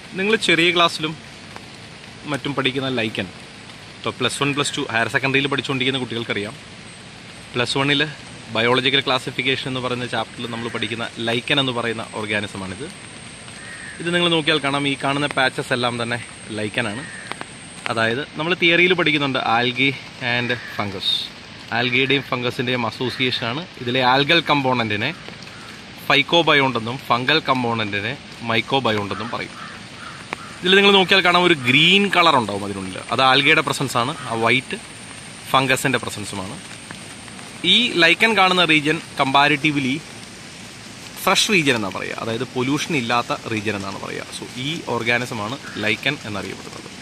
നിങ്ങൾ ചെറിയ ക്ലാസ്സിലും മറ്റും പഠിക്കുന്ന ലൈക്കൻ ഇപ്പോൾ plus one plus two higher സെക്കൻഡറിയിൽ പഠിച്ചുകൊണ്ടിരിക്കുന്ന കുട്ടികൾക്കറിയാം പ്ലസ് വണ്ണിൽ ബയോളജിക്കൽ ക്ലാസിഫിക്കേഷൻ എന്ന് പറയുന്ന ചാപ്റ്ററിൽ നമ്മൾ പഠിക്കുന്ന ലൈക്കൻ എന്ന് പറയുന്ന ഓർഗാനിസമാണിത് ഇത് നിങ്ങൾ നോക്കിയാൽ കാണാം ഈ കാണുന്ന പാച്ചസ് എല്ലാം തന്നെ ലൈക്കനാണ് അതായത് നമ്മൾ തിയറിയിൽ പഠിക്കുന്നുണ്ട് ആൽഗി ആൻഡ് ഫംഗസ് ആൽഗയുടെയും ഫംഗസിൻ്റെയും അസോസിയേഷനാണ് ഇതിലെ ആൽഗൽ കമ്പോണൻറ്റിനെ ഫൈക്കോബയോണ്ടെന്നും ഫംഗൽ കമ്പോണൻറ്റിനെ മൈക്കോബയോണ്ടെന്നും പറയും ഇതിൽ നിങ്ങൾ നോക്കിയാൽ കാണാം ഒരു ഗ്രീൻ കളർ ഉണ്ടാവും അതിനുള്ളിൽ അത് ആൽഗയുടെ പ്രസൻസ് ആണ് ആ വൈറ്റ് ഫംഗസിൻ്റെ പ്രസൻസുമാണ് ഈ ലൈക്കൻ കാണുന്ന റീജിയൻ കമ്പാരിറ്റീവ്ലി ഫ്രഷ് റീജിയൻ എന്നാണ് പറയുക അതായത് പൊല്യൂഷൻ ഇല്ലാത്ത റീജിയൻ എന്നാണ് പറയുക സോ ഈ ഓർഗാനിസമാണ് ലൈക്കൻ എന്നറിയപ്പെടുന്നത്